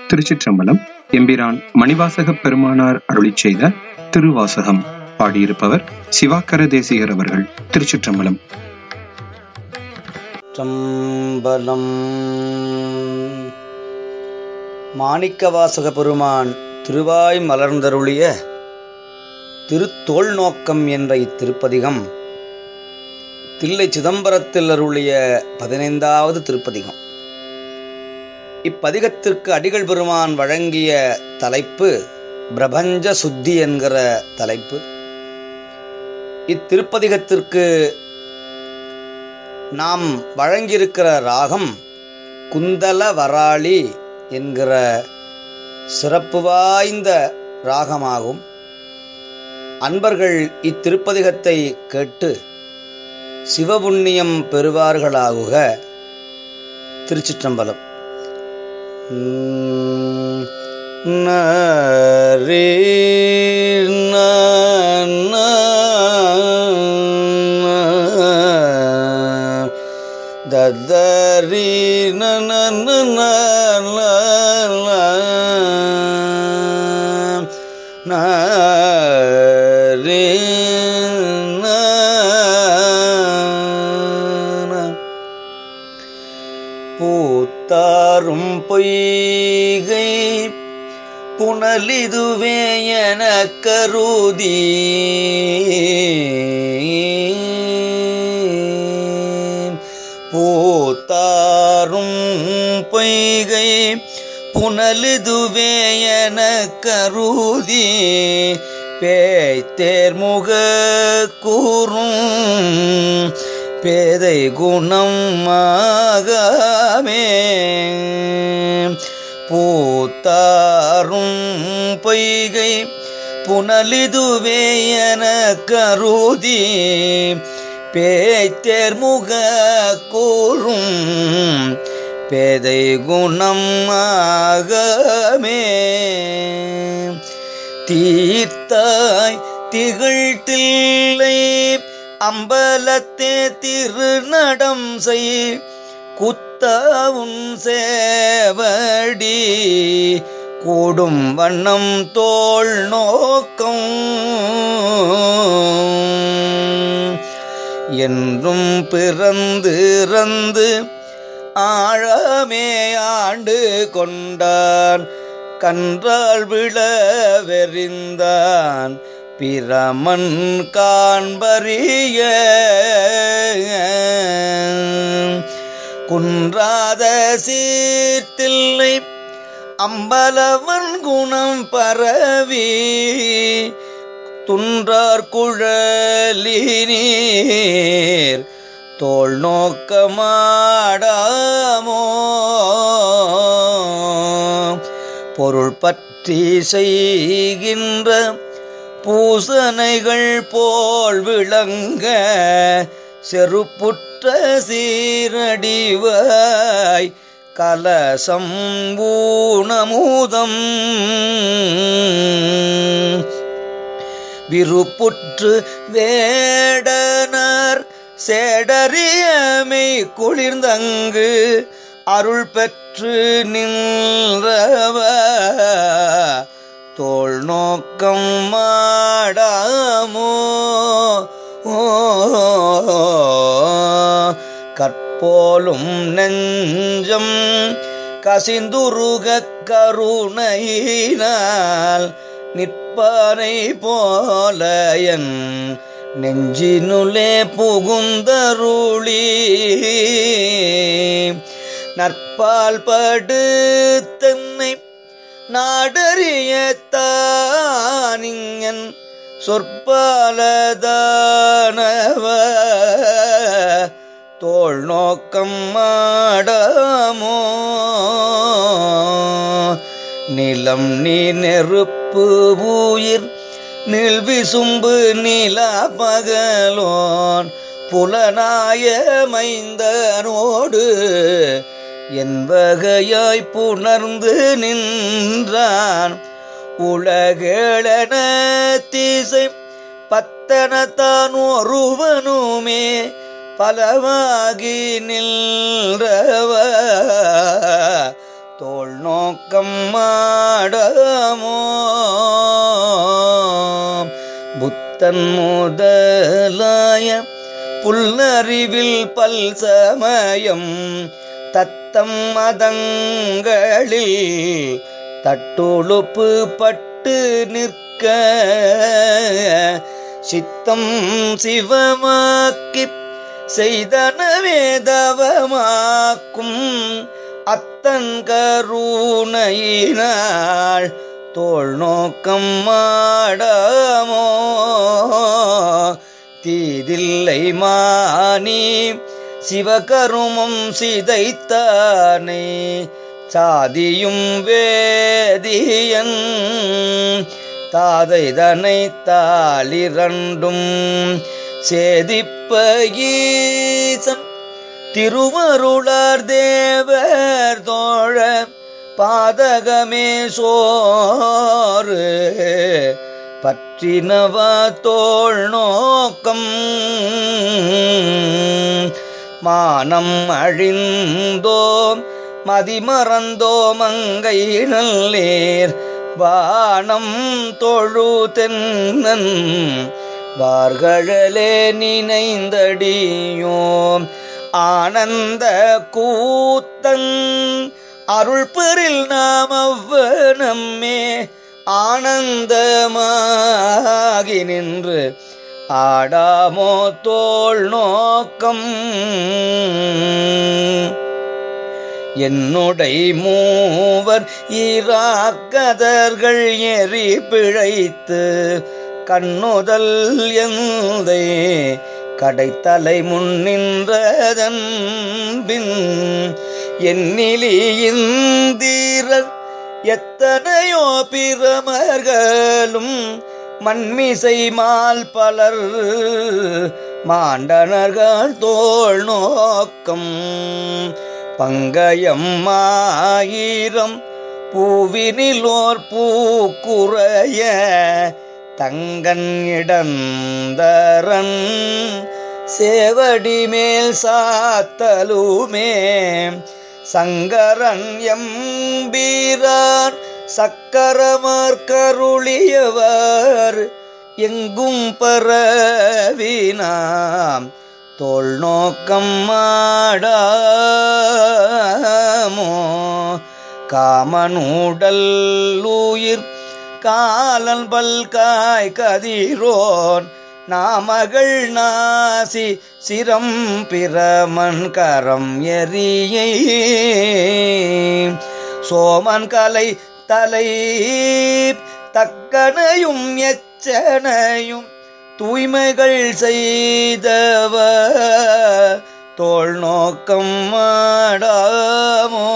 திருச்சிற்றம்பலம் எம்பிரான் மணிவாசக பெருமானார் அருளிச் செய்த திருவாசகம் பாடியிருப்பவர் சிவாக்கர தேசிகர் அவர்கள் திருச்சிற்றம்பலம் சம்பலம் மாணிக்கவாசக பெருமான் திருவாய் மலர்ந்தருளிய திருத்தோள் நோக்கம் என்ற இத்திருப்பதிகம் தில்லை சிதம்பரத்தில் அருளிய பதினைந்தாவது திருப்பதிகம் இப்பதிகத்திற்கு அடிகள் பெருமான் வழங்கிய தலைப்பு பிரபஞ்ச சுத்தி என்கிற தலைப்பு இத்திருப்பதிகத்திற்கு நாம் வழங்கியிருக்கிற ராகம் குந்தல வராளி என்கிற சிறப்பு வாய்ந்த ராகமாகும் அன்பர்கள் இத்திருப்பதிகத்தை கேட்டு சிவபுண்ணியம் பெறுவார்களாகுக திருச்சிற்றம்பலம் உம், நரே ந ததரி நரே பூத்தாரும் பொய்கை புனலிதுவே என கருதி பூத்தாரும் பொய்கை புனலிதுவே என கருதி பேய்த்தேர்முக கூறும் பேதை குணம் ஆகாமே பூத்தாரும் பொய்கை புனலிதுவே என கருதி பேய்த்தேர்முக கூறும் பேதை குணம் ஆகமே தீர்த்தாய் திகழ்த்தில்லை அம்பலத்தே திருநடம் செய் குத்தவுன் சேவடி கூடும் வண்ணம் தோள் நோக்கம் என்றும் பிறந்து இறந்து ஆழமே ஆண்டு கொண்டான் கன்றால் விழவெறிந்தான் பிரமன் காண்பறிய குன்றாத சீர்த்தில்லை அம்பலவன் குணம் பரவி துன்றார் குழலி நீர் தோல் நோக்கமாடாமோ பொருள் பற்றி செய்கின்ற பூசனைகள் போல் விளங்க செருப்புற்ற சீரடிவாய் கலசம் ஊனமுதம் விருப்புற்று வேடனர் சேடரியமை குளிர்ந்தங்கு அருள் பெற்று நின்றவ தோள் நோக்கம் மாடாமோ கற்போலும் நெஞ்சம் கசிந்துருக கருணையினால் நிற்பானை போல என் நெஞ்சினுள்ளே புகுந்தருளி நற்பால் படுத்தன்னை நாடறிய தானிங்கன் சொற்பாலதானவ தோள் நோக்கம் மாடாமோ நிலம் நீ நெருப்பு உயிர் நில்விசும்பு நிலா பகலோன் புலனாய மைந்தனோடு என் வகையாய் புணர்ந்து நின்றான் உலகேளன திசை பத்தனத்தான் ஒருவனுமே பலவாகி நின்றவ தோள் நோக்கம் மாடமோ புத்தன் முதலாய புல்லறிவில் பல் சமயம் தத்தம் மதங்களில் தட்டுழுப்பு பட்டு நிற்க சித்தம் சிவமாக்கி செய்தன வேதவமாக்கும் அத்தன் கருணையினாள் தோள் நோக்கம் மாடமோ தீதில்லை மானி சிவகருமம் சிதைத்தானே சாதியும் வேதியன் தாதைதனை தாளிரண்டும் சேதிப்ப ஈசன் திருவருளார் தேவர் தோழ பாதகமே சோறு பற்றினவ தோள் நோக்கம் மானம் அழிந்தோம் மதிமறந்தோ மங்கை நல்லேர் வானம் தொழு தென்னன் வார்களே நினைந்தடியோம் ஆனந்த கூத்தன் அருள் பெறில் நாம் அவ்வனம்மே ஆனந்தமாகி நின்று ஆடாமோ தோள் நோக்கம் என்னுடை மூவர் ஈராக்கதர்கள் எரி பிழைத்து கண்ணுதல் எந்தை கடைத்தலை முன்னின்றதன் பின் எண்ணிலி இந்தீரர் எத்தனையோ பிரமர்களும் மண்மிசை மால் பலர் மாண்டனர்கள் தோள் நோக்கம் பங்கயம் ஆயிரம் பூவினிலோர் பூக்குறைய தங்கன் இடந்தரன் சேவடி மேல் சாத்தலுமே சங்கரன் எம்பீரான் சக்கரமார்கருளியவர் எங்கும் பரவினாம் தோள் நோக்கம் மாடாமோ காமனூடல் உயிர் காலன் பல்காய் கதிரோன் நாமகள் நாசி சிரம் பிரமன் கரம் எரியை சோமன் கலை தலை தக்கனையும் எச்சனையும் தூய்மைகள் செய்தவ தோள் நோக்கம் மாடாமோ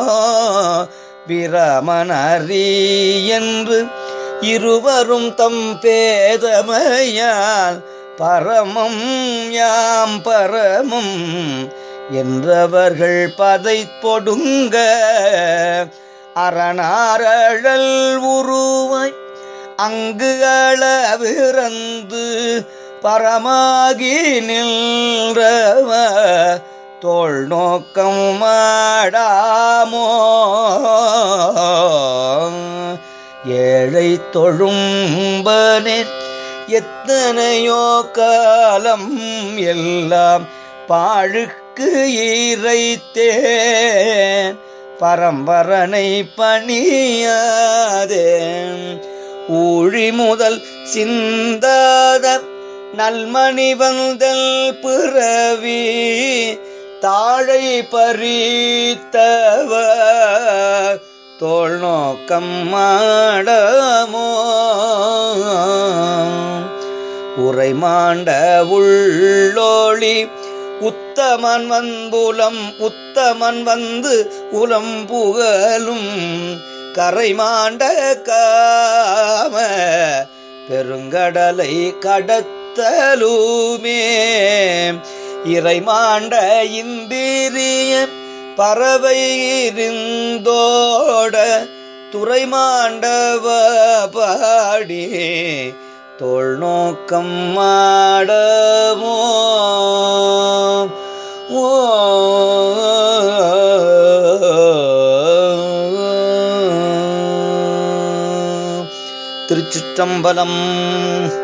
பிரமணரி என்று இருவரும் தம் பேதமையால் பரமம் யாம் பரமம் என்றவர்கள் பதை பொடுங்க அரணாரழல் உருவாய் அங்கு அளவிறந்து பரமாகி நின்றவ தோள் நோக்கம் மாடாமோ ஏழை தொழும்பனே எத்தனையோ காலம் எல்லாம் பாழுக்கு ஈரைத்தேன் பரம்பரனை பணியாதேன் ஊழி முதல் சிந்தாத நல்மணி வந்தல் பிறவி தாழை பறித்தவ தோள் நோக்கம் மாடமோ உரை மாண்ட உள்ளோளி உத்தமன் வன்புலம் உத்தமன் வந்து உலம் புகழும் கரை மாண்ட காம பெருங்கடலை கடத்தலுமே இறை மாண்ட இந்திரிய பறவை இருந்தோட துறை மாண்டவ பாடி தோள் நோக்கம் மாடமோ ஓ திருச்சிற்றம்பலம்